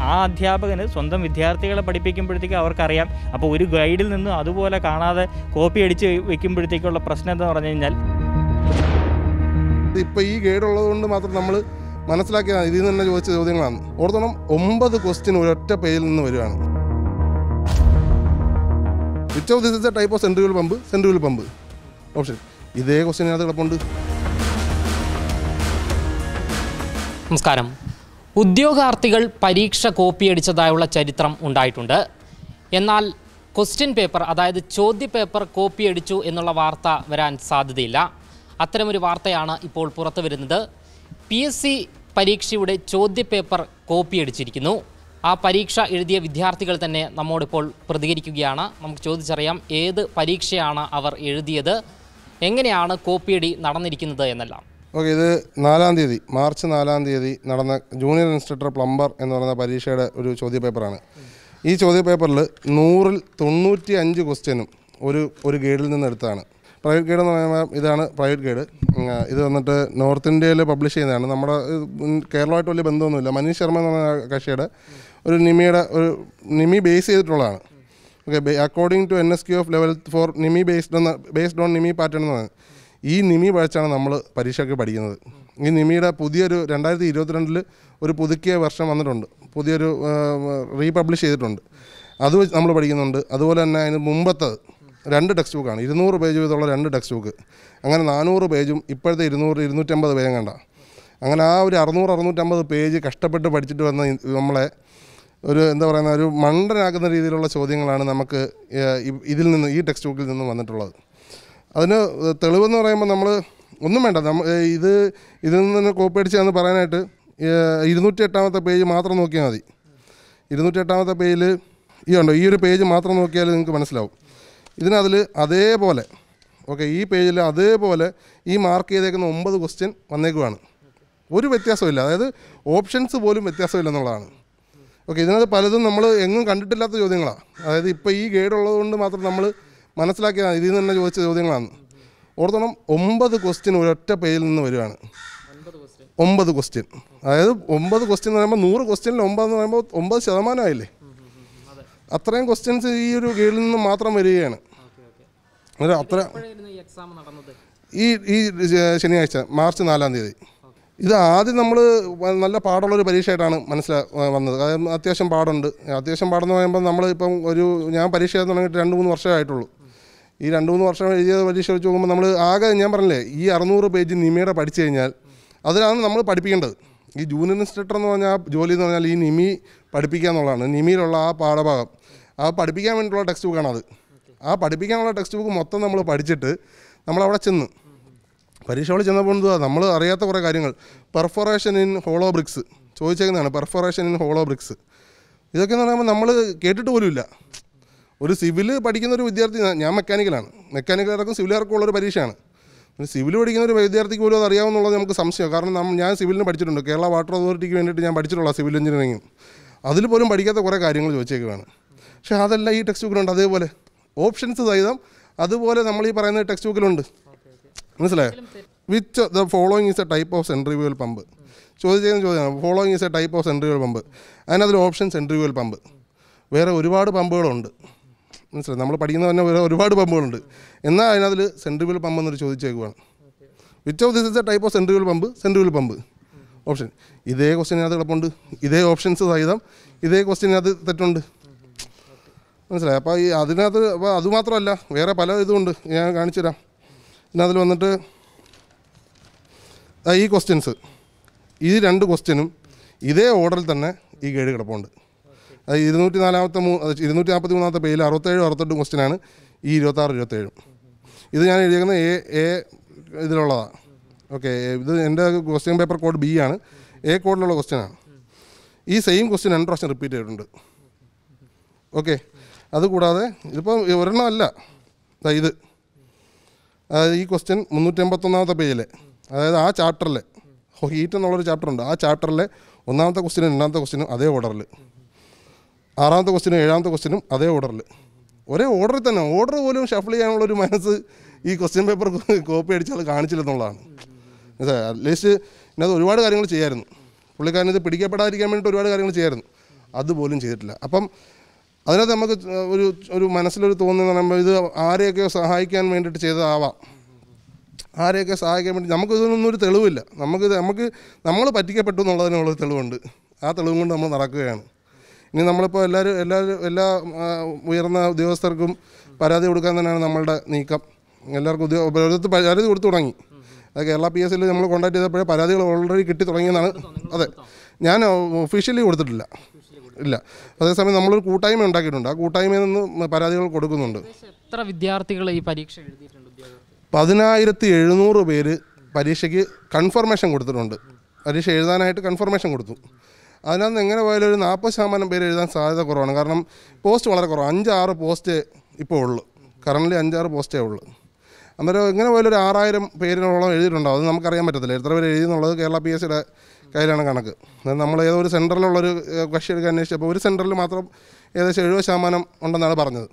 ആ അധ്യാപകന് സ്വന്തം വിദ്യാർത്ഥികളെ പഠിപ്പിക്കുമ്പോഴത്തേക്ക് അവർക്കറിയാം അപ്പോൾ ഒരു ഗൈഡിൽ നിന്ന് അതുപോലെ കാണാതെ കോപ്പി അടിച്ച് വെക്കുമ്പോഴത്തേക്കുള്ള പ്രശ്നം എന്ന് പറഞ്ഞു കഴിഞ്ഞാൽ ഇപ്പോൾ ഈ ഗൈഡ് ഉള്ളത് കൊണ്ട് മാത്രം നമ്മൾ മനസ്സിലാക്കിയ ഇതിൽ നിന്ന് തന്നെ ചോദിച്ച ചോദ്യങ്ങളാണ് ഓർത്തോണം ഒമ്പത് ക്വസ്റ്റ്യൻ ഒരൊറ്റ പേജിൽ നിന്ന് വരികയാണ് which of this is a type of centrifugal pump centrifugal pump option ഇതേ ക്വസ്റ്റ്യനകത്ത് കിടപ്പുണ്ട് നമസ്കാരം ഉദ്യോഗാർത്ഥികൾ പരീക്ഷ കോപ്പിയടിച്ചതായുള്ള ചരിത്രം ഉണ്ടായിട്ടുണ്ട് എന്നാൽ ക്വസ്റ്റ്യൻ പേപ്പർ അതായത് ചോദ്യ പേപ്പർ കോപ്പിയടിച്ചു എന്നുള്ള വാർത്ത വരാൻ സാധ്യതയില്ല അത്തരമൊരു വാർത്തയാണ് ഇപ്പോൾ പുറത്തു വരുന്നത് പി എസ് സി പരീക്ഷയുടെ ചോദ്യ പേപ്പർ കോപ്പിയടിച്ചിരിക്കുന്നു ആ പരീക്ഷ എഴുതിയ വിദ്യാർത്ഥികൾ തന്നെ നമ്മോടിപ്പോൾ പ്രതികരിക്കുകയാണ് നമുക്ക് ചോദിച്ചറിയാം ഏത് പരീക്ഷയാണ് അവർ എഴുതിയത് എങ്ങനെയാണ് കോപ്പിയടി നടന്നിരിക്കുന്നത് എന്നെല്ലാം ഓക്കെ ഇത് നാലാം തീയതി മാർച്ച് നാലാം തീയതി നടന്ന ജൂനിയർ ഇൻസ്ട്രക്ടർ പ്ലംബർ എന്ന് പറയുന്ന പരീക്ഷയുടെ ഒരു ചോദ്യ പേപ്പറാണ് ഈ ചോദ്യ പേപ്പറിൽ നൂറിൽ തൊണ്ണൂറ്റി അഞ്ച് ക്വസ്റ്റ്യനും ഒരു ഒരു ഗൈഡിൽ നിന്ന് എടുത്തതാണ് പ്രൈവറ്റ് ഗൈഡ് എന്ന് പറയുമ്പോൾ ഇതാണ് പ്രൈവറ്റ് ഗൈഡ് ഇത് വന്നിട്ട് നോർത്ത് ഇന്ത്യയിൽ പബ്ലിഷ് ചെയ്യുന്നതാണ് നമ്മുടെ ഉം, കേരളമായിട്ട് വലിയ ബന്ധമൊന്നുമില്ല മനീഷ് ശർമ്മ എന്ന് പറയുന്ന കക്ഷിയുടെ ഒരു നിമിയുടെ ഒരു നിമി ബേസ് ചെയ്തിട്ടുള്ളതാണ് okay according to N S Q of level four നിമി ബേസ്ഡ് എന്ന ബേസ്ഡ് ഓൺ നിമി പാറ്റേൺ എന്ന് പറയുന്നത് ഈ നിമി പഠിച്ചാണ് നമ്മൾ പരീക്ഷയ്ക്ക് പഠിക്കുന്നത് ഈ നിമിയുടെ പുതിയൊരു രണ്ടായിരത്തി ഇരുപത്തിരണ്ടിൽ ഒരു പുതുക്കിയ വർഷം വന്നിട്ടുണ്ട് പുതിയൊരു റീപബ്ലിഷ് ചെയ്തിട്ടുണ്ട് അത് വെച്ച് നമ്മൾ പഠിക്കുന്നുണ്ട് അതുപോലെ തന്നെ അതിന് മുമ്പത്തത് രണ്ട് ടെക്സ്റ്റ് ബുക്കാണ് ഇരുന്നൂറ് പേജ് വീതമുള്ള രണ്ട് ടെക്സ്റ്റ് ബുക്ക് അങ്ങനെ നാനൂറ് പേജും ഇപ്പോഴത്തെ ഇരുന്നൂറ് ഇരുന്നൂറ്റമ്പത് പേജും കണ്ട അങ്ങനെ ആ ഒരു അറുന്നൂറ് അറുന്നൂറ്റമ്പത് പേജ് കഷ്ടപ്പെട്ട് പഠിച്ചിട്ട് വന്ന ഈ- നമ്മളെ ഒരു എന്താ പറയുന്ന ഒരു മണ്ടനാക്കുന്ന രീതിയിലുള്ള ചോദ്യങ്ങളാണ് നമുക്ക് ഏഹ്, ഇ- ഇതിൽ നിന്ന് ഈ ടെക്സ്റ്റ് ബുക്കിൽ നിന്ന് വന്നിട്ടുള്ളത് അതിന് തെളിവെന്ന് പറയുമ്പോൾ നമ്മൾ ഒന്നും വേണ്ട നമ്മ ഏഹ്, ഇത് ഇതിൽ നിന്ന് കോപ്പി അടിച്ചാന്ന് പറയാനായിട്ട് ഏഹ്, ഇരുന്നൂറ്റി എട്ടാമത്തെ പേജ് മാത്രം നോക്കിയാൽ മതി ഇരുന്നൂറ്റി എട്ടാമത്തെ പേജിൽ ഈ ഉണ്ടോ ഈ ഒരു പേജ് മാത്രം നോക്കിയാൽ നിങ്ങൾക്ക് മനസ്സിലാവും ഇതിനതിൽ അതേപോലെ ഓക്കെ ഈ പേജിൽ അതേപോലെ ഈ മാർക്ക് ചെയ്തേക്കുന്ന ഒമ്പത് ക്വസ്റ്റ്യൻ വന്നേക്കുവാണ് ഒരു വ്യത്യാസമില്ല അതായത് ഓപ്ഷൻസ് പോലും വ്യത്യാസമില്ല എന്നുള്ളതാണ് ഓക്കെ ഇതിനകത്ത് പലതും നമ്മൾ എങ്ങും കണ്ടിട്ടില്ലാത്ത ചോദ്യങ്ങളാണ് അതായത് ഇപ്പോൾ ഈ ഗൈഡ് ഉള്ളത് കൊണ്ട് മാത്രം നമ്മൾ മനസ്സിലാക്കിയ ഇതിൽ നിന്ന് തന്നെ ചോദിച്ച ചോദ്യങ്ങളാണ് ഓർത്തോണം ഒമ്പത് ക്വസ്റ്റ്യൻ ഒരൊറ്റ പേജിൽ നിന്ന് വരികയാണ് ഒമ്പത് ക്വസ്റ്റ്യൻ അതായത് ഒമ്പത് ക്വസ്റ്റ്യൻ എന്ന് പറയുമ്പോൾ നൂറ് ക്വസ്റ്റ്യനിൽ ഒമ്പത് എന്ന് പറയുമ്പോൾ ഒമ്പത് ശതമാനമായില്ലേ അത്രയും ക്വസ്റ്റ്യൻസ് ഈ ഒരു ഗൈഡിൽ നിന്ന് മാത്രം വരികയാണ് ഒരു അത്ര എക്സാം നടന്നത് ഈ ഈ ശനിയാഴ്ച മാർച്ച് നാലാം തീയതി ഇത് ആദ്യം നമ്മൾ നല്ല പാടുള്ളൊരു പരീക്ഷയായിട്ടാണ് മനസ്സിലാ വന്നത് അതായത് അത്യാവശ്യം പാടുണ്ട് അത്യാവശ്യം പാടെന്ന് പറയുമ്പോൾ നമ്മൾ ഇപ്പം ഒരു ഞാൻ പരീക്ഷ എഴുതാൻ തുടങ്ങിയിട്ട് രണ്ട് മൂന്ന് വർഷമേ ആയിട്ടുള്ളൂ ഈ രണ്ട് മൂന്ന് വർഷം എഴുതിയ പരീക്ഷ വെച്ച് നോക്കുമ്പോൾ നമ്മൾ ആകെ ഞാൻ പറഞ്ഞില്ലേ ഈ അറുന്നൂറ് പേജ് നിമിയുടെ പഠിച്ചു കഴിഞ്ഞാൽ അതിലാണ് നമ്മൾ പഠിപ്പിക്കേണ്ടത് ഈ ജൂനിയർ ഇൻസ്ട്രക്ടർ എന്ന് പറഞ്ഞാൽ ആ ജോലി എന്ന് പറഞ്ഞാൽ ഈ നിമി പഠിപ്പിക്കുക എന്നുള്ളതാണ് നിമിയിലുള്ള ആ പാഠഭാഗം ആ പഠിപ്പിക്കാൻ വേണ്ടിയിട്ടുള്ള ടെക്സ്റ്റ് ബുക്കാണത് ആ പഠിപ്പിക്കാനുള്ള ടെക്സ്റ്റ് ബുക്ക് മൊത്തം നമ്മൾ പഠിച്ചിട്ട് നമ്മളവിടെ ചെന്ന് പരീക്ഷകളിൽ ചെന്നപ്പോൾ എന്തുവാ നമ്മൾ അറിയാത്ത കുറേ കാര്യങ്ങൾ പെർഫോറേഷൻ ഇൻ ഹോളോ ബ്രിക്സ് ചോദിച്ചേക്കുന്നതാണ് പെർഫോറേഷൻ ഇൻ ഹോളോ ബ്രിക്സ് ഇതൊക്കെ എന്ന് പറയുമ്പോൾ നമ്മൾ കേട്ടിട്ട് പോലുമില്ല ഒരു സിവിൽ പഠിക്കുന്ന ഒരു വിദ്യാർത്ഥി ഞാൻ മെക്കാനിക്കലാണ് മെക്കാനിക്കലർക്കും സിവിലുകാർക്കും ഉള്ളൊരു പരീക്ഷയാണ് ഒരു സിവിൽ പഠിക്കുന്ന ഒരു വിദ്യാർത്ഥിക്ക് പോലും അത് അറിയാവുന്നുള്ളത് നമുക്ക് സംശയം കാരണം നമ്മ ഞാൻ സിവിലിന് പഠിച്ചിട്ടുണ്ട് കേരള വാട്ടർ അതോറിറ്റിക്ക് വേണ്ടിയിട്ട് ഞാൻ പഠിച്ചിട്ടുള്ള സിവിൽ എഞ്ചിനീയറിംഗും അതിൽ പോലും പഠിക്കാത്ത കുറേ കാര്യങ്ങൾ ചോദിച്ചേക്കുവാണ് പക്ഷേ അതെല്ലാം ഈ ടെക്സ്റ്റ് ബുക്കിലുണ്ട് അതേപോലെ ഓപ്ഷൻസ് സഹിതം അതുപോലെ നമ്മൾ ഈ പറയുന്ന ടെക്സ്റ്റ് ബുക്കിലുണ്ട് മനസ്സിലായോ which the following is a type of centrifugal pump ചോദിച്ചതിന് ചോദ്യമാണ് following is a type of centrifugal pump അതിനകത്തിൽ ഓപ്ഷൻ സെൻട്രിവ്യൂവൽ പമ്പ് വേറെ ഒരുപാട് പമ്പുകളുണ്ട് മനസ്സിലായി നമ്മൾ പഠിക്കുന്ന തന്നെ വേറെ ഒരുപാട് പമ്പുകളുണ്ട് എന്നാൽ അതിനകത്തിൽ സെൻട്രിവ്യൂവൽ പമ്പ് എന്നൊരു ചോദിച്ചേക്കുവാണ് which of this is a type of centrifugal pump centrifugal pump option ഇതേ ക്വസ്റ്റ്യനകത്ത് കിടപ്പുണ്ട് ഇതേ ഓപ്ഷൻസ് സഹിതം ഇതേ ക്വസ്റ്റ്യനകത്ത് തെറ്റുണ്ട് മനസ്സിലായി അപ്പോൾ ഈ അതിനകത്ത് അപ്പോൾ അതുമാത്രമല്ല വേറെ പല ഇതുമുണ്ട് ഞാൻ കാണിച്ചു തരാം ഇതിനകത്തിൽ വന്നിട്ട് ദാ ഈ ക്വസ്റ്റ്യൻസ് ഈ രണ്ട് ക്വസ്റ്റ്യനും ഇതേ ഓർഡറിൽ തന്നെ ഈ ഗൈഡ് കിടപ്പുണ്ട് അത് ഇരുന്നൂറ്റി നാലാമത്തെ മൂ അത് ഇരുന്നൂറ്റി നാൽപ്പത്തി മൂന്നാമത്തെ പേജിൽ അറുപത്തേഴ് അറുപത്തെട്ട് ക്വസ്റ്റ്യനാണ് ഈ ഇരുപത്താറ് ഇരുപത്തേഴും ഇത് ഞാൻ എഴുതിയേക്കുന്നത് എ എ ഇതിലുള്ളതാണ് ഓക്കെ ഇത് എൻ്റെ ക്വസ്റ്റ്യൻ പേപ്പർ കോഡ് ബി ആണ് എ കോഡിലുള്ള ക്വസ്റ്റ്യനാണ് ഈ സെയിം ക്വസ്റ്റ്യൻ രണ്ട് പ്രാവശ്യം റിപ്പീറ്റ് ചെയ്തിട്ടുണ്ട് ഓക്കെ അതുകൂടാതെ ഇതിപ്പോൾ ഒരെണ്ണം അല്ല ദാ ഇത് അതായത് ഈ ക്വസ്റ്റ്യൻ മുന്നൂറ്റി എൺപത്തൊന്നാമത്തെ പേജിലെ അതായത് ആ ചാപ്റ്ററിലെ ഹീറ്റ് എന്നുള്ളൊരു ചാപ്റ്റർ ഉണ്ട് ആ ചാപ്റ്ററിലെ ഒന്നാമത്തെ ക്വസ്റ്റ്യനും രണ്ടാമത്തെ ക്വസ്റ്റ്യനും അതേ ഓർഡറിൽ ആറാമത്തെ ക്വസ്റ്റ്യനും ഏഴാമത്തെ ക്വസ്റ്റ്യനും അതേ ഓർഡറിൽ ഒരേ ഓർഡറിൽ തന്നെ ഓർഡർ പോലും ഷഫിൾ ചെയ്യാനുള്ളൊരു മനസ്സ് ഈ ക്വസ്റ്റ്യൻ പേപ്പർ കോപ്പി അടിച്ചാൽ കാണിച്ചില്ലെന്നുള്ളതാണ് അറ്റ്ലീസ്റ്റ് ഇതിനകത്ത് ഒരുപാട് കാര്യങ്ങൾ ചെയ്യായിരുന്നു പുള്ളിക്കാരൻ ഇത് പിടിക്കപ്പെടാതിരിക്കാൻ വേണ്ടിയിട്ട് ഒരുപാട് കാര്യങ്ങൾ ചെയ്യായിരുന്നു അതുപോലും ചെയ്തിട്ടില്ല അപ്പം അതിനകത്ത് നമുക്ക് ഒരു ഒരു മനസ്സിലൊരു തോന്നുന്നത് പറയുമ്പോൾ ഇത് ആരെയൊക്കെയോ സഹായിക്കാൻ വേണ്ടിയിട്ട് ചെയ്തതാവാം ആരെയൊക്കെ സഹായിക്കാൻ വേണ്ടി നമുക്ക് ഇതിനൊന്നും ഒരു തെളിവില്ല നമുക്ക് നമുക്ക് നമ്മൾ പറ്റിക്കപ്പെട്ടു എന്നുള്ളതിനുള്ള ഒരു തെളിവുണ്ട് ആ തെളിവും കൊണ്ട് നമ്മൾ നടക്കുകയാണ് ഇനി നമ്മളിപ്പോൾ എല്ലാവരും എല്ലാവരും എല്ലാ ആ, ഉയർന്ന ഉദ്യോഗസ്ഥർക്കും പരാതി കൊടുക്കാൻ തന്നെയാണ് നമ്മളുടെ നീക്കം എല്ലാവർക്കും ഉദ്യോഗ ഓരോരുത്തർ പരാതി കൊടുത്തു തുടങ്ങി അത് കേരള പി എസ് സിയിൽ നമ്മൾ കോൺടാക്ട് ചെയ്തപ്പോഴേ പരാതികൾ ഓൾറെഡി കിട്ടി തുടങ്ങിയെന്നാണ് അതെ ഞാൻ ഒഫീഷ്യലി കൊടുത്തിട്ടില്ല ഇല്ല അതേസമയം നമ്മളൊരു കൂട്ടായ്മ ഉണ്ടാക്കിയിട്ടുണ്ട് ആ കൂട്ടായ്മയിൽ നിന്ന് പരാതികൾ കൊടുക്കുന്നുണ്ട് എത്ര വിദ്യാർത്ഥികൾ ഈ പരീക്ഷ എഴുതിയിട്ടുണ്ട് ഉദ്യോഗാർത്ഥി പതിനായിരത്തി എഴുന്നൂറ് പേര് പരീക്ഷയ്ക്ക് കൺഫർമേഷൻ കൊടുത്തിട്ടുണ്ട് പരീക്ഷ എഴുതാനായിട്ട് കൺഫർമേഷൻ കൊടുത്തു അതിനകത്ത് എങ്ങനെ പോയാലും ഒരു നാൽപ്പത് ശതമാനം പേര് എഴുതാൻ സാധ്യത കുറവാണ് കാരണം പോസ്റ്റ് വളരെ കുറവാണ് അഞ്ചാറ് പോസ്റ്റ് ഇപ്പോൾ ഉള്ളു കറൻ്റ് അഞ്ചാറ് പോസ്റ്റേ ഉള്ളു അന്നേരം എങ്ങനെ പോയാലും ഒരു ആറായിരം പേരിനോളം എഴുതിയിട്ടുണ്ടാവും അത് നമുക്കറിയാൻ പറ്റത്തില്ല എത്ര പേര് എഴുതി എന്നുള്ളത് കേരള പി എസ് സിയുടെ കയ്യിലാണ് കണക്ക് അന്നേരം നമ്മൾ ഏതോ ഒരു സെൻറ്ററിലുള്ളൊരു ഏഹ്, കക്ഷി എടുക്കാൻ അന്വേഷിച്ചപ്പോൾ ഒരു സെൻറ്ററിൽ മാത്രം ഏകദേശം എഴുപത് ശതമാനം ഉണ്ടെന്നാണ് പറഞ്ഞത്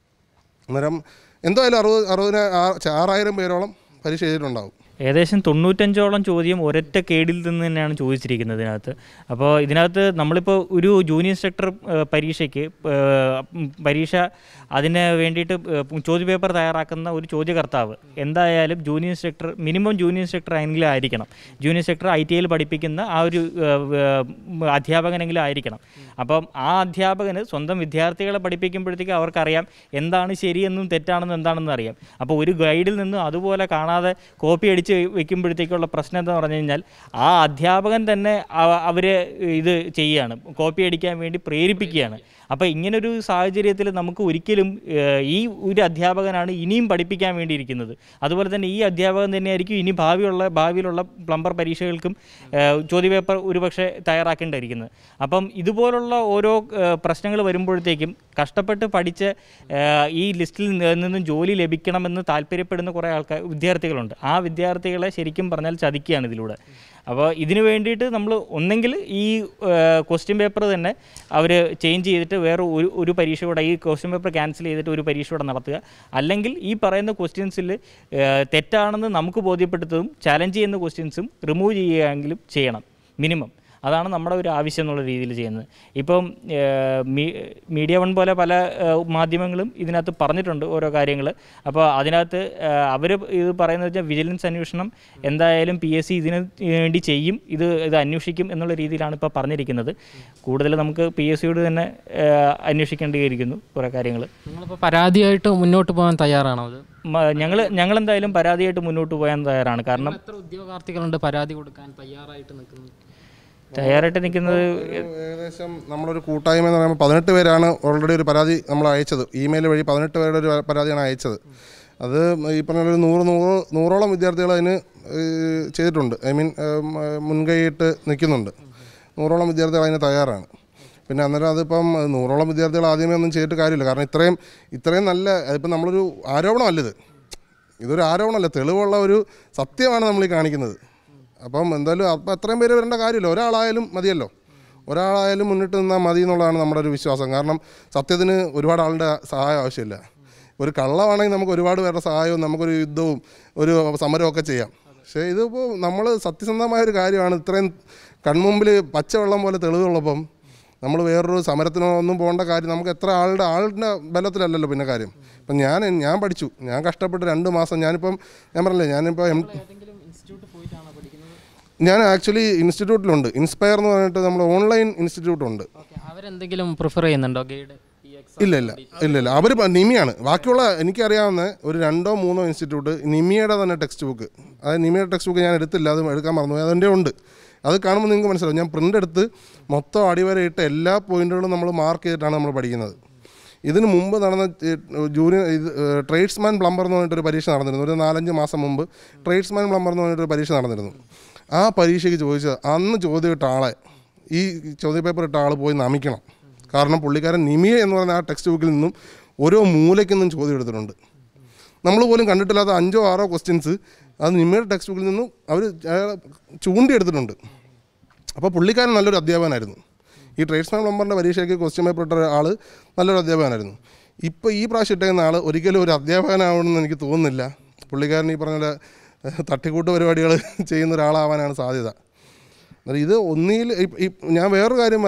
അന്നേരം എന്തായാലും അറുപത് അറുപതിന ആറായിരം പേരോളം പരീക്ഷ എഴുതിയിട്ടുണ്ടാവും ഏകദേശം തൊണ്ണൂറ്റഞ്ചോളം ചോദ്യം ഒരൊറ്റ കേടിൽ നിന്ന് തന്നെയാണ് ചോദിച്ചിരിക്കുന്നത് ഇതിനകത്ത് അപ്പോൾ ഇതിനകത്ത് നമ്മളിപ്പോൾ ഒരു ജൂനിയർ ഇൻസ്ട്രക്ടർ ഏഹ്, പരീക്ഷയ്ക്ക് ഏഹ്, ഉം, പരീക്ഷ അതിന് വേണ്ടിയിട്ട് ഏഹ്, ചോദ്യപേപ്പർ തയ്യാറാക്കുന്ന ഒരു ചോദ്യകർത്താവ് എന്തായാലും junior instructor minimum junior instructor എങ്കിലും ആയിരിക്കണം ജൂനിയർ ഇൻസ്ട്രക്ടർ ഐ ടി ഐയിൽ പഠിപ്പിക്കുന്ന ആ ഒരു ഏഹ്, ഏഹ്, അധ്യാപകനെങ്കിലും ആയിരിക്കണം അപ്പം ആ അധ്യാപകന് സ്വന്തം വിദ്യാർത്ഥികളെ പഠിപ്പിക്കുമ്പോഴത്തേക്ക് അവർക്കറിയാം എന്താണ് ശരിയെന്നും തെറ്റാണെന്നും എന്താണെന്നും അറിയാം അപ്പോൾ ഒരു ഗൈഡിൽ നിന്ന് അതുപോലെ കാണാതെ കോപ്പി അടിച്ച് വെക്കുമ്പോഴത്തേക്കുള്ള പ്രശ്നം എന്താ പറഞ്ഞു കഴിഞ്ഞാൽ ആ അധ്യാപകൻ തന്നെ അവ- അവരെ ഇത് ചെയ്യുകയാണ് കോപ്പി അടിക്കാൻ വേണ്ടി പ്രേരിപ്പിക്കുകയാണ് അപ്പോൾ ഇങ്ങനൊരു സാഹചര്യത്തിൽ നമുക്ക് ഒരിക്കലും ഏഹ്, ഈ ഒരു അധ്യാപകനാണ് ഇനിയും പഠിപ്പിക്കാൻ വേണ്ടിയിരിക്കുന്നത് അതുപോലെ തന്നെ ഈ അധ്യാപകൻ തന്നെയായിരിക്കും ഇനി ഭാവിയുള്ള ഭാവിയിലുള്ള പ്ലംബർ പരീക്ഷകൾക്കും ഏഹ്, ചോദ്യപേപ്പർ ഒരുപക്ഷെ തയ്യാറാക്കേണ്ടിയിരിക്കുന്നത് അപ്പം ഇതുപോലുള്ള ഓരോ പ്രശ്നങ്ങൾ വരുമ്പോഴത്തേക്കും കഷ്ടപ്പെട്ട് പഠിച്ച് ഏഹ്, ഈ ലിസ്റ്റിൽ നിന്നും ജോലി ലഭിക്കണമെന്ന് താല്പര്യപ്പെടുന്ന കുറേ ആൾക്കാർ വിദ്യാർത്ഥികളുണ്ട് ആ വിദ്യാർത്ഥികളെ ശരിക്കും പറഞ്ഞാൽ ചതിക്കുകയാണ് ഇതിലൂടെ അപ്പോൾ ഇതിനു വേണ്ടിയിട്ട് നമ്മൾ ഒന്നെങ്കിൽ ഈ ക്വസ്റ്റ്യൻ പേപ്പർ തന്നെ അവർ ചേഞ്ച് ചെയ്തിട്ട് വേറെ ഒരു ഒരു പരീക്ഷ കൂടെ ഈ ക്വസ്റ്റ്യൻ പേപ്പർ ക്യാൻസൽ ചെയ്തിട്ട് ഒരു പരീക്ഷ കൂടെ നടത്തുക അല്ലെങ്കിൽ ഈ പറയുന്ന ക്വസ്റ്റ്യൻസിൽ തെറ്റാണെന്ന് നമുക്ക് ബോധ്യപ്പെടുത്തതും ചാലഞ്ച് ചെയ്യുന്ന ക്വസ്റ്റ്യൻസും റിമൂവ് ചെയ്യുകയെങ്കിലും ചെയ്യണം മിനിമം അതാണ് നമ്മുടെ ഒരു ആവശ്യം എന്നുള്ള രീതിയിൽ ചെയ്യുന്നത് ഇപ്പം ഏഹ്, മീ- മീഡിയ വൺ പോലെ പല ഏഹ്, മാധ്യമങ്ങളും ഇതിനകത്ത് പറഞ്ഞിട്ടുണ്ട് ഓരോ കാര്യങ്ങൾ അപ്പോൾ അതിനകത്ത് അവർ ഇത് പറയുന്നത് വെച്ചാൽ വിജിലൻസ് അന്വേഷണം എന്തായാലും പി എസ് സി ഇതിന് വേണ്ടി ചെയ്യും ഇത് ഇത് അന്വേഷിക്കും എന്നുള്ള രീതിയിലാണ് ഇപ്പോൾ പറഞ്ഞിരിക്കുന്നത് കൂടുതൽ നമുക്ക് പി എസ് സിയോട് തന്നെ ഏഹ്, അന്വേഷിക്കേണ്ടിയിരിക്കുന്നു കുറേ കാര്യങ്ങൾ നിങ്ങളിപ്പോൾ പരാതിയായിട്ട് മുന്നോട്ട് പോകാൻ തയ്യാറാണോ അത് ഞങ്ങൾ ഞങ്ങളെന്തായാലും പരാതിയായിട്ട് മുന്നോട്ട് പോകാൻ തയ്യാറാണ് കാരണം എത്ര ഉദ്യോഗാർത്ഥികളുണ്ട് പരാതി കൊടുക്കാൻ തയ്യാറായിട്ട് നിൽക്കുന്നത് തയ്യാറായിട്ട് നിൽക്കുന്നത് ഏകദേശം നമ്മളൊരു കൂട്ടായ്മ എന്ന് പറയുമ്പോൾ പതിനെട്ട് പേരാണ് ഓൾറെഡി ഒരു പരാതി നമ്മൾ അയച്ചത് ഇമെയിൽ വഴി പതിനെട്ട് പേരുടെ ഒരു പരാതിയാണ് അയച്ചത് അത് ഈ പറഞ്ഞ പോലെ ഒരു നൂറ് നൂറ് നൂറോളം വിദ്യാർത്ഥികൾ അതിന് ഏഹ്, ചെയ്തിട്ടുണ്ട് ഐ മീൻ മുൻകൈയിട്ട് നിൽക്കുന്നുണ്ട് നൂറോളം വിദ്യാർത്ഥികൾ അതിന് തയ്യാറാണ് പിന്നെ അന്നേരം അതിപ്പം നൂറോളം വിദ്യാർത്ഥികൾ ആദ്യമേ ഒന്നും ചെയ്തിട്ട് കാര്യമില്ല കാരണം ഇത്രയും ഇത്രയും നല്ല അതിപ്പം നമ്മളൊരു ആരോപണമല്ലത് ഇതൊരു ആരോപണമല്ല തെളിവുള്ള ഒരു സത്യമാണ് നമ്മൾ ഈ കാണിക്കുന്നത് അപ്പം എന്തായാലും അപ്പം അത്രയും പേര് വരേണ്ട കാര്യമില്ല ഒരാളായാലും മതിയല്ലോ ഒരാളായാലും മുന്നിട്ട് നിന്നാൽ മതി എന്നുള്ളതാണ് നമ്മുടെ ഒരു വിശ്വാസം കാരണം സത്യത്തിന് ഒരുപാട് ആളുടെ സഹായം ആവശ്യമില്ല ഒരു കള്ളമാണെങ്കിൽ നമുക്ക് ഒരുപാട് പേരുടെ സഹായവും നമുക്കൊരു യുദ്ധവും ഒരു സമരവും ഒക്കെ ചെയ്യാം പക്ഷേ ഇതിപ്പോൾ നമ്മൾ സത്യസന്ധമായ ഒരു കാര്യമാണ് ഇത്രയും കൺമുമ്പിൽ പച്ചവെള്ളം പോലെ തെളിവുള്ളപ്പം നമ്മൾ വേറൊരു സമരത്തിനോ ഒന്നും പോകേണ്ട കാര്യം നമുക്ക് എത്ര ആളുടെ ആളുടെ ബലത്തിലല്ലല്ലോ പിന്നെ കാര്യം ഇപ്പം ഞാൻ ഞാൻ പഠിച്ചു ഞാൻ കഷ്ടപ്പെട്ട് രണ്ട് മാസം ഞാനിപ്പം ഞാൻ പറഞ്ഞില്ലേ ഞാനിപ്പോൾ എം ഏതെങ്കിലും ഇൻസ്റ്റിറ്റ്യൂട്ട് പോയിട്ടാണോ പഠിക്കുന്നത് ഞാൻ ആക്ച്വലി ഇൻസ്റ്റിറ്റ്യൂട്ടിലുണ്ട് ഇൻസ്പയർ എന്ന് പറഞ്ഞിട്ട് നമ്മൾ ഓൺലൈൻ ഇൻസ്റ്റിറ്റ്യൂട്ട് ഉണ്ട് ഓക്കെ അവരെന്തെങ്കിലും പ്രിഫർ ചെയ്യുന്നുണ്ടോ ഗൈഡ് ഈ എക്സാം ഇല്ല ഇല്ല ഇല്ല ഇല്ല അവർ നിമിയാണ് ബാക്കിയുള്ള എനിക്കറിയാവുന്ന ഒരു രണ്ടോ മൂന്നോ ഇൻസ്റ്റിറ്റ്യൂട്ട് നിമിയുടെ തന്നെ ടെക്സ്റ്റ് ബുക്ക് അതായത് നിമിയുടെ ടെക്സ്റ്റ് ബുക്ക് ഞാൻ എടുത്തില്ല അത് എടുക്കാൻ മറന്നു അതിൻ്റെ ഉണ്ട് അത് കാണുമ്പോൾ നിങ്ങൾക്ക് മനസ്സിലാവും ഞാൻ പ്രിൻ്റ് എടുത്ത് മൊത്തം അടിവരയിട്ട് എല്ലാ പോയിന്റുകളും നമ്മൾ മാർക്ക് ചെയ്തിട്ടാണ് നമ്മൾ പഠിക്കുന്നത് ഇതിന് മുമ്പ് നടന്ന ജൂനിയർ ഇത് ട്രേഡ്സ്മാൻ പ്ലംബർ എന്ന് പറഞ്ഞിട്ടൊരു പരീക്ഷ നടന്നിരുന്നു ഒരു നാലഞ്ച് മാസം മുമ്പ് ട്രേഡ്സ്മാൻ പ്ലംബർ എന്ന് പറഞ്ഞിട്ടൊരു പരീക്ഷ നടന്നിരുന്നു ആ പരീക്ഷയ്ക്ക് ചോദിച്ചത് അന്ന് ചോദ്യം ഇട്ട ആളെ ഈ ചോദ്യ പേപ്പർ ഇട്ട ആൾ പോയി നമിക്കണം കാരണം പുള്ളിക്കാരൻ നിമിയ എന്ന് പറഞ്ഞ ആ ടെക്സ്റ്റ് ബുക്കിൽ നിന്നും ഓരോ മൂലയ്ക്ക് നിന്നും ചോദ്യം എടുത്തിട്ടുണ്ട് നമ്മൾ പോലും കണ്ടിട്ടില്ലാത്ത അഞ്ചോ ആറോ ക്വസ്റ്റ്യൻസ് അത് നിമിയുടെ ടെക്സ്റ്റ് ബുക്കിൽ നിന്നും അവർ ചൂണ്ടി എടുത്തിട്ടുണ്ട് അപ്പോൾ പുള്ളിക്കാരൻ നല്ലൊരു അധ്യാപകനായിരുന്നു ഈ ട്രേഡ്സ്മാൻ പ്ലംബറിൻ്റെ പരീക്ഷയ്ക്ക് ക്വസ്റ്റ്യൻ പേപ്പർ ഇട്ട ആൾ നല്ലൊരു അധ്യാപകനായിരുന്നു ഇപ്പോൾ ഈ പ്രാവശ്യം ഇട്ടേക്കുന്ന ആൾ ഒരിക്കലും ഒരു അധ്യാപകനാവണമെന്ന് എനിക്ക് തോന്നുന്നില്ല പുള്ളിക്കാരൻ ഈ പറഞ്ഞ പോലെ, ഏഹ്, തട്ടിക്കൂട്ട് പരിപാടികൾ ചെയ്യുന്ന ഒരാളാവാനാണ് സാധ്യത എന്നാൽ ഇത് ഒന്നിൽ ഇപ്പ- ഇപ്പ- ഞാൻ വേറൊരു കാര്യം പറയാം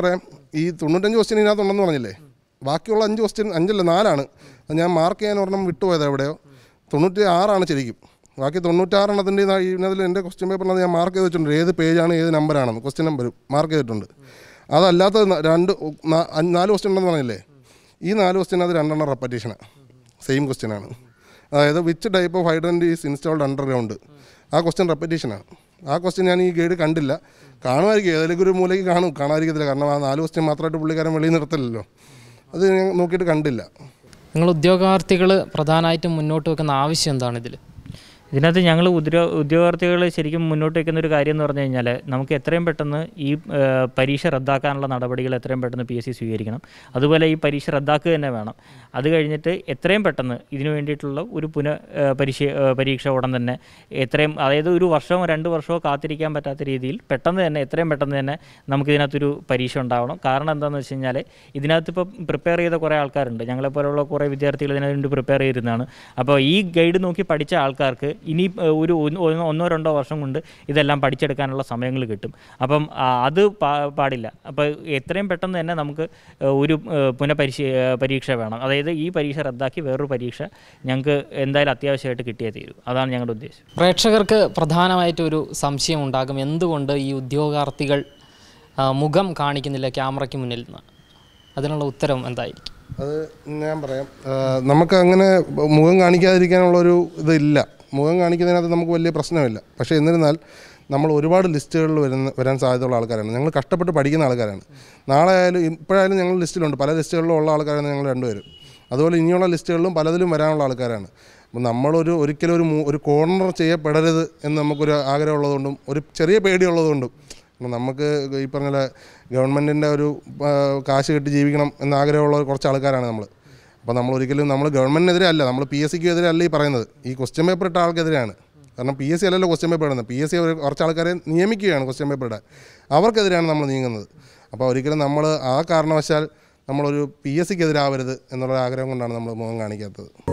ഈ തൊണ്ണൂറ്റഞ്ച് ക്വസ്റ്റ്യൻ ഇതിനകത്തുണ്ടെന്ന് പറഞ്ഞില്ലേ ബാക്കിയുള്ള അഞ്ച് ക്വസ്റ്റ്യൻ അഞ്ചല്ല നാലാണ് അത് ഞാൻ മാർക്ക് ചെയ്യാൻ ഒരെണ്ണം വിട്ടുപോയത് എവിടെയോ തൊണ്ണൂറ്റി ആറാണ് ശരിക്കും ബാക്കി തൊണ്ണൂറ്റാറെണ്ണത്തിൻ്റെ ഇതിനകത്തിൽ എൻ്റെ ക്വസ്റ്റ്യൻ പേപ്പറിനകത്ത് ഞാൻ മാർക്ക് ചെയ്ത് വെച്ചിട്ടുണ്ട് ഏത് പേജാണ് ഏത് നമ്പറാണെന്ന് ക്വസ്റ്റ്യൻ നമ്പർ മാർക്ക് ചെയ്തിട്ടുണ്ട് അതല്ലാത്ത ന- രണ്ട് നാ- അഞ്ച് നാല് ക്വസ്റ്റ്യൻ ഉണ്ടെന്ന് പറഞ്ഞില്ലേ ഈ നാല് ക്വസ്റ്റ്യൻ അത് രണ്ടെണ്ണം റെപ്പറ്റീഷനാണ് സെയിം ക്വസ്റ്റ്യൻ ആണ് അതായത് which type of hydrant is installed underground ആ ക്വസ്റ്റ്യൻ റെപ്പറ്റീഷനാണ് ആ ക്വസ്റ്റ്യൻ ഞാൻ ഈ ഗൈഡ് കണ്ടില്ല കാണുമായിരിക്കും ഏതെങ്കിലും ഒരു മൂലയ്ക്ക് കാണും കാണാതിരിക്കത്തില്ല കാരണം ആ നാല് ക്വസ്റ്റ്യൻ മാത്രമായിട്ട് പുള്ളിക്കാരൻ വെളിയിൽ നിർത്തില്ലല്ലോ അത് ഞാൻ നോക്കിയിട്ട് കണ്ടില്ല നിങ്ങൾ ഉദ്യോഗാർത്ഥികൾ പ്രധാനമായിട്ടും മുന്നോട്ട് വെക്കുന്ന ആവശ്യം എന്താണ് ഇതിൽ ഇതിനകത്ത് ഞങ്ങൾ ഉദ്യോ ഉദ്യോഗാർത്ഥികൾ ശരിക്കും മുന്നോട്ട് വയ്ക്കുന്ന ഒരു കാര്യം എന്ന് പറഞ്ഞു കഴിഞ്ഞാൽ നമുക്ക് എത്രയും പെട്ടെന്ന് ഈ ആ, പരീക്ഷ റദ്ദാക്കാനുള്ള നടപടികൾ എത്രയും പെട്ടെന്ന് പി എസ് സി സ്വീകരിക്കണം അതുപോലെ ഈ പരീക്ഷ റദ്ദാക്കുക തന്നെ വേണം അത് കഴിഞ്ഞിട്ട് എത്രയും പെട്ടെന്ന് ഇതിനു വേണ്ടിയിട്ടുള്ള ഒരു പുന ആ, പരീക്ഷ ആ, പരീക്ഷ ഉടൻ തന്നെ എത്രയും അതായത് ഒരു വർഷമോ രണ്ട് വർഷമോ കാത്തിരിക്കാൻ പറ്റാത്ത രീതിയിൽ പെട്ടെന്ന് തന്നെ എത്രയും പെട്ടെന്ന് തന്നെ നമുക്ക് ഇതിനകത്തൊരു പരീക്ഷ ഉണ്ടാവണം കാരണം എന്താണെന്ന് വെച്ച് കഴിഞ്ഞാൽ ഇതിനകത്ത് ഇപ്പോൾ പ്രിപ്പയർ ചെയ്ത കുറേ ആൾക്കാരുണ്ട് ഞങ്ങളെപ്പോലുള്ള കുറേ വിദ്യാർത്ഥികൾ ഇതിനു വേണ്ടി പ്രിപ്പയർ ചെയ്തിരുന്നതാണ് അപ്പോൾ ഈ ഗൈഡ് നോക്കി പഠിച്ച ആൾക്കാർക്ക് ഇനി ഏഹ്, ഒരു ഒന്ന് ഒന്നോ- ഒന്നോ രണ്ടോ വർഷം കൊണ്ട് ഇതെല്ലാം പഠിച്ചെടുക്കാനുള്ള സമയങ്ങൾ കിട്ടും അപ്പം ആ, അത് പാ- പാടില്ല അപ്പോൾ എത്രയും പെട്ടെന്ന് തന്നെ നമുക്ക് ഏഹ്, ഒരു ഏഹ്, പുനഃപരിശീ ഏഹ്, പരീക്ഷ വേണം അതായത് ഈ പരീക്ഷ റദ്ദാക്കി വേറൊരു പരീക്ഷ ഞങ്ങൾക്ക് എന്തായാലും അത്യാവശ്യമായിട്ട് കിട്ടിയേ തീരൂ അതാണ് ഞങ്ങളുടെ ഉദ്ദേശം പ്രേക്ഷകർക്ക് പ്രധാനമായിട്ട് ഒരു സംശയം ഉണ്ടാകും എന്തുകൊണ്ട് ഈ ഉദ്യോഗാർത്ഥികൾ ആ, മുഖം കാണിക്കുന്നില്ല ക്യാമറയ്ക്ക് മുന്നിൽ നിന്ന് അതിനുള്ള ഉത്തരം എന്തായിരിക്കും അത് ഞാൻ പറയാം ആ, നമുക്ക് അങ്ങനെ മുഖം കാണിക്കാതിരിക്കാനുള്ളൊരു ഇതില്ല മുഖം കാണിക്കുന്നതിനകത്ത് നമുക്ക് വലിയ പ്രശ്നമില്ല പക്ഷേ എന്നിരുന്നാൽ നമ്മൾ ഒരുപാട് ലിസ്റ്റുകളിൽ വരുന്ന വരാൻ സാധ്യതയുള്ള ആൾക്കാരാണ് ഞങ്ങൾ കഷ്ടപ്പെട്ട് പഠിക്കുന്ന ആൾക്കാരാണ് നാളെ ആയാലും ഇപ്പോഴായാലും ഞങ്ങൾ ലിസ്റ്റിലുണ്ട് പല ലിസ്റ്റുകളിലും ഉള്ള ആൾക്കാരാണ് ഞങ്ങൾ രണ്ടുപേരും അതുപോലെ ഇനിയുള്ള ലിസ്റ്റുകളിലും പലതിലും വരാനുള്ള ആൾക്കാരാണ് അപ്പം നമ്മളൊരു ഒരിക്കലും ഒരു മൂ- ഒരു കോർണർ ചെയ്യപ്പെടരുത് എന്ന് നമുക്കൊരു ആഗ്രഹമുള്ളതുകൊണ്ടും ഒരു ചെറിയ പേടിയുള്ളതുകൊണ്ടും അപ്പം നമുക്ക് ഈ പറഞ്ഞ പോലെ ഗവൺമെൻറ്റിൻ്റെ ഒരു ആ, കാശ് കെട്ടി ജീവിക്കണം എന്ന ആഗ്രഹമുള്ള കുറച്ച് ആൾക്കാരാണ് നമ്മൾ അപ്പോൾ നമ്മൾ ഒരിക്കലും നമ്മൾ ഗവൺമെൻറ്റിനെതിരെ അല്ല നമ്മൾ പി എസ് സിക്ക് എതിരെ അല്ല ഈ പറയുന്നത് ഈ ക്വസ്റ്റ്യൻ പേപ്പർ ഇട്ട ആൾക്കെതിരെയാണ് കാരണം പി എസ് സി അല്ലല്ലോ ക്വസ്റ്റ്യൻ പേപ്പർ ഇടുന്നത് പി എസ് സി കുറച്ച് ആൾക്കാരെ നിയമിക്കുകയാണ് ക്വസ്റ്റ്യൻ പേപ്പർ ഇടാൻ അവർക്കെതിരെയാണ് നമ്മൾ നീങ്ങുന്നത് അപ്പോൾ ഒരിക്കലും നമ്മൾ ആ കാരണവശാൽ നമ്മളൊരു പി എസ് സിക്ക് എതിരാവരുത് എന്നുള്ള ആഗ്രഹം കൊണ്ടാണ് നമ്മൾ മുഖം കാണിക്കാത്തത്